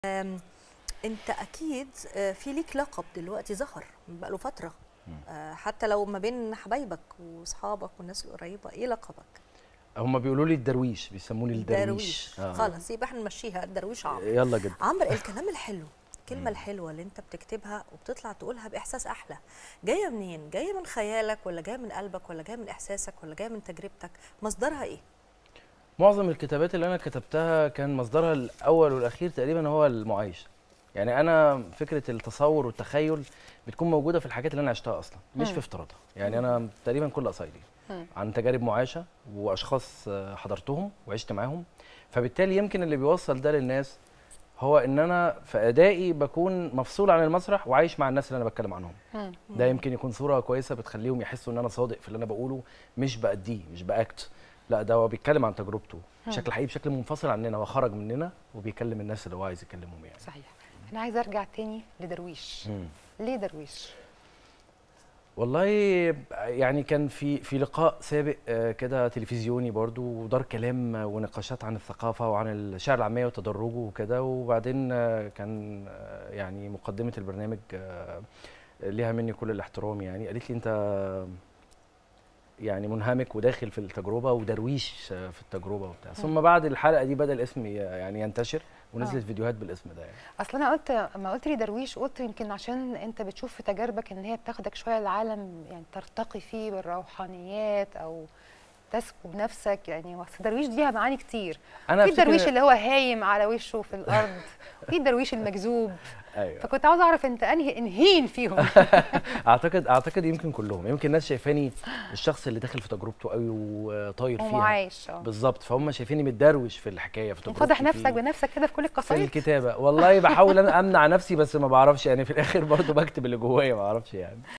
أم، انت اكيد آه، في ليك لقب دلوقتي ظهر بقاله فتره آه، حتى لو ما بين حبايبك واصحابك والناس القريبه ايه لقبك هم بيقولوا لي الدرويش بيسموني الدرويش درويش آه. خلاص يبقى احنا نمشيها الدرويش عمرو يلا جدا عمرو الكلام الحلو الكلمة الحلوة اللي انت بتكتبها وبتطلع تقولها بإحساس أحلى جاية منين؟ جاية من خيالك ولا جاية من قلبك ولا جاية من إحساسك ولا جاية من تجربتك؟ مصدرها إيه؟ معظم الكتابات اللي انا كتبتها كان مصدرها الاول والاخير تقريبا هو المعايشه يعني انا فكره التصور والتخيل بتكون موجوده في الحاجات اللي انا عشتها اصلا مش مم. في افتراضها يعني انا تقريبا كل قصايدي مم. عن تجارب معاشه واشخاص آه، حضرتهم وعشت معاهم فبالتالي يمكن اللي بيوصل ده للناس هو ان انا في ادائي بكون مفصول عن المسرح وعايش مع الناس اللي انا بتكلم عنهم مم. ده يمكن يكون صوره كويسه بتخليهم يحسوا ان انا صادق في اللي انا بقوله مش بأديه مش باكت لا ده هو بيتكلم عن تجربته بشكل حقيقي بشكل منفصل عننا هو خرج مننا وبيكلم الناس اللي هو عايز يكلمهم يعني صحيح انا عايزه ارجع تاني لدرويش مم. ليه درويش والله يعني كان في في لقاء سابق آه، كده تلفزيوني برضو ودار كلام ونقاشات عن الثقافه وعن الشعر العاميه وتدرجه وكده وبعدين آه، كان آه، يعني مقدمه البرنامج آه، ليها مني كل الاحترام يعني قالت لي انت يعني منهمك وداخل في التجربه ودرويش آه، في التجربه وبتاع ثم بعد الحلقه دي بدا الاسم ي- يعني ينتشر ونزلت فيديوهات بالاسم ده يعني اصل انا قلت ما قلت لي درويش قلت يمكن عشان انت بتشوف في تجاربك ان هي بتاخدك شويه العالم يعني ترتقي فيه بالروحانيات او تسكو بنفسك يعني هو أصل درويش ليها معاني كتير انا في أفتكر- الدرويش اللي هو هايم على وشه في الارض وفي الدرويش المجذوب ايوه فكنت عاوزه اعرف انت انهي انهين فيهم اعتقد اعتقد يمكن كلهم يمكن الناس شايفاني الشخص اللي داخل في تجربته قوي وطاير فيها ومعايش اه بالظبط فهم شايفيني متدروش في الحكايه في تجربتي فاضح نفسك في- بنفسك كده في كل في القصايد الكتابه والله بحاول انا امنع نفسي بس ما بعرفش يعني في الاخر برضو بكتب اللي جوايا ما اعرفش يعني